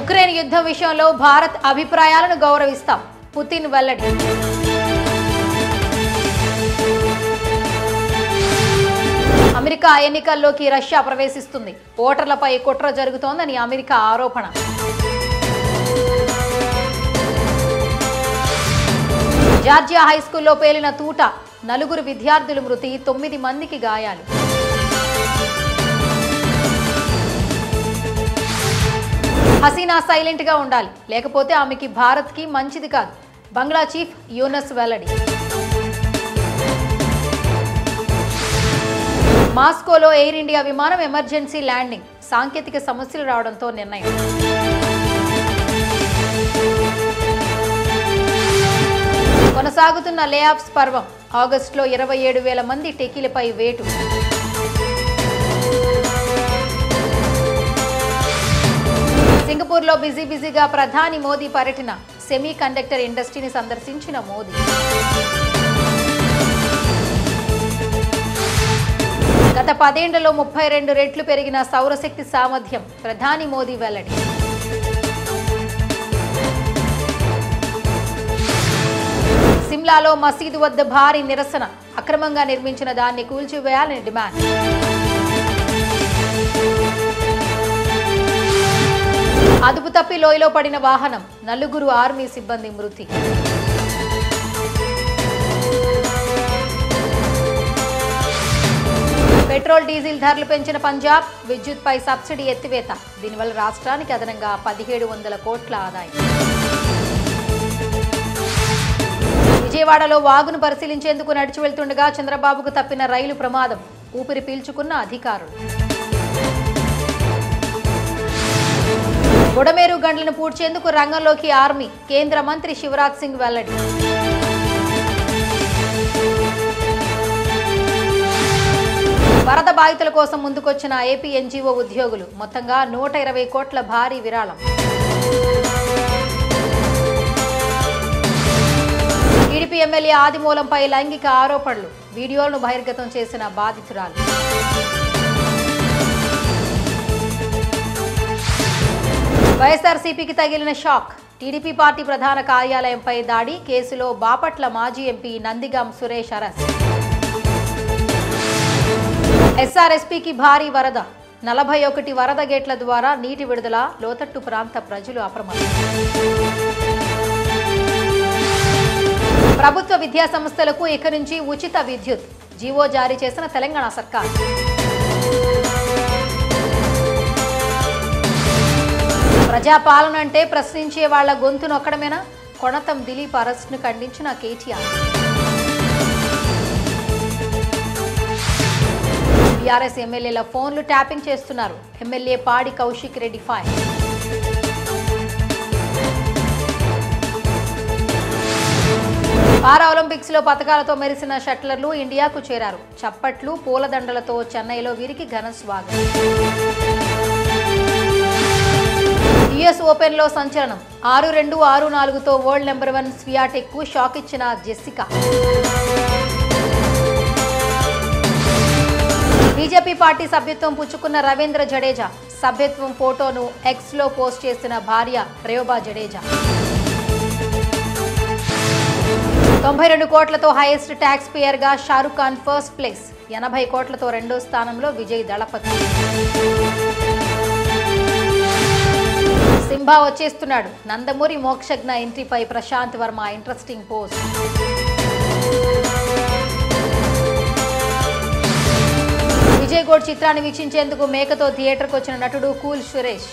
Ukraine యుద్ధం విషయంలో భారత్ అభిప్రాయాలను గౌరవిస్తాం పుతిన్ వెల్లడి అమెరికా ఎన్నికల్లోకి రష్యా ప్రవేశిస్తుంది ఓటర్లపై కుట్ర జరుగుతోందని అమెరికా ఆరోపణ జార్జియా హైస్కూల్లో పేలిన తూట నలుగురు విద్యార్థులు మృతి తొమ్మిది మందికి గాయాలు హసీనా సైలెంట్ గా ఉండాలి లేకపోతే ఆమెకి భారత్ కి మంచిది కాదు బంగ్లా చీఫ్ యూనస్ వెల్లడి మాస్కోలో ఎయిర్ ఇండియా విమానం ఎమర్జెన్సీ ల్యాండింగ్ సాంకేతిక సమస్యలు రావడంతో నిర్ణయం కొనసాగుతున్న లే ఆఫ్స్ పర్వం ఆగస్టులో ఇరవై ఏడు వేల మంది టెకీలపై వేటు సింగపూర్లో బిజీ బిజీగా ప్రధాని మోదీ పర్యటన సెమీ కండక్టర్ ఇండస్ట్రీని సందర్శించిన మోదీ గత పదేండ్లలో ముప్పై రెండు రెట్లు పెరిగిన సౌరశక్తి సామర్థ్యం ప్రధాని మోదీ వెల్లడి సిమ్లాలో మసీదు వద్ద భారీ నిరసన అక్రమంగా నిర్మించిన దాన్ని కూల్చివేయాలని డిమాండ్ అదుపు తప్పి లోయలో పడిన వాహనం నలుగురు ఆర్మీ సిబ్బంది మృతి పెట్రోల్ డీజిల్ ధరలు పెంచిన పంజాబ్ విద్యుత్పై సబ్సిడీ ఎత్తివేత దీనివల్ల రాష్ట్రానికి అదనంగా పదిహేడు వందల కోట్ల ఆదాయం విజయవాడలో వాగును పరిశీలించేందుకు నడిచి వెళ్తుండగా చంద్రబాబుకు తప్పిన రైలు ప్రమాదం ఊపిరి పీల్చుకున్న అధికారులు బుడమేరు గంటలను పూడ్చేందుకు రంగంలోకి ఆర్మీ కేంద్ర మంత్రి శివరాజ్ సింగ్ వెల్లడి వరద బాధితుల కోసం ముందుకొచ్చిన ఏపీ ఎన్జీఓ ఉద్యోగులు మొత్తంగా నూట ఇరవై కోట్ల భారీ విరాళం టీడీపీ ఎమ్మెల్యే ఆదిమూలంపై లైంగిక ఆరోపణలు వీడియోలను బహిర్గతం చేసిన బాధితురాలు వైఎస్ఆర్సీపీకి తగిలిన షాక్ టీడీపీ పార్టీ ప్రధాన కార్యాలయంపై దాడి కేసులో బాపట్ల మాజీ ఎంపీ నందిగాం సురేష్ అరెస్ట్ ఎస్ఆర్ఎస్పీకి భారీ వరద నలభై ఒకటి వరద గేట్ల ద్వారా నీటి విడుదల లోతట్టు ప్రాంత ప్రజలు అప్రమత్తం ప్రభుత్వ విద్యా సంస్థలకు ఇక నుంచి ఉచిత విద్యుత్ జీవో జారీ చేసిన తెలంగాణ సర్కార్ ప్రజాపాలన అంటే ప్రశ్నించే వాళ్ల గొంతు నొక్కడమేనా కొణతం దిలీప్ అరెస్ట్ను ఖండించిన కేటీఆర్ బీఆర్ఎస్ ఎమ్మెల్యేల ఫోన్లు ట్యాపింగ్ చేస్తున్నారు MLA Padi Kaushik Reddy fire para Olympics లో పథకాలతో మెరిసిన షట్లర్లు ఇండియాకు చేరారు చప్పట్లు పూలదండలతో చెన్నైలో వీరికి ఘన స్వాగతం యుఎస్ ఓపెన్ లో సంచలనం ఆరు రెండు ఆరు నాలుగుతో వరల్డ్ నెంబర్ వన్ స్వియాటెక్ కు షాక్ ఇచ్చిన జెస్సికా బీజేపీ పార్టీ సభ్యత్వం పుచ్చుకున్న రవీంద్ర జడేజా సభ్యత్వం ఫోటోను ఎక్స్ లో పోస్ట్ చేసిన భార్య రేవబా జడేజా తొంభై రెండు కోట్లతో హైయెస్ట్ ట్యాక్స్ పేయర్ గా షారుఖ్ ఖాన్ ఫస్ట్ ప్లేస్ ఎనభై కోట్లతో రెండో స్థానంలో విజయ్ దళపతి సింబా వచ్చేస్తున్నాడు నందమూరి మోక్షజ్ఞ ఎంట్రీపై Prashanth Varma interesting post Vijay GOAT చిత్రాన్ని వీక్షించేందుకు మేకతో థియేటర్కు వచ్చిన నటుడు కూల్ సురేష్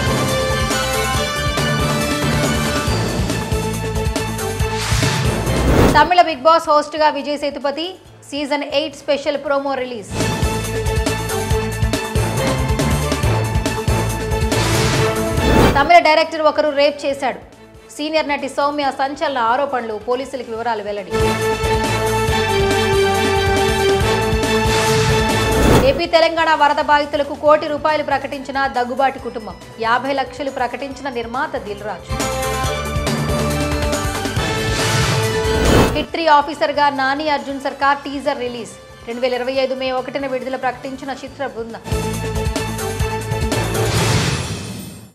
తమిళ బిగ్ బాస్ హోస్ట్ గా Vijay Sethupathi season eight special promo release తమిళ డైరెక్టర్ ఒకరు రేప్ చేశాడు సీనియర్ నటి సౌమ్య సంచలన ఆరోపణలు పోలీసులకు వివరాలు వెల్లడి ఏపీ తెలంగాణ వరద బాధితులకు కోటి రూపాయలు ప్రకటించిన దగ్గుబాటి కుటుంబం యాభై లక్షలు ప్రకటించిన నిర్మాత దిల్రాజ్ హిట్ త్రీ ఆఫీసర్గా నాని అర్జున్ సర్కార్ టీజర్ రిలీజ్ రెండు వేల ఇరవై ఐదు మే ఒకటిన విడుదల ప్రకటించిన చిత్ర బృందం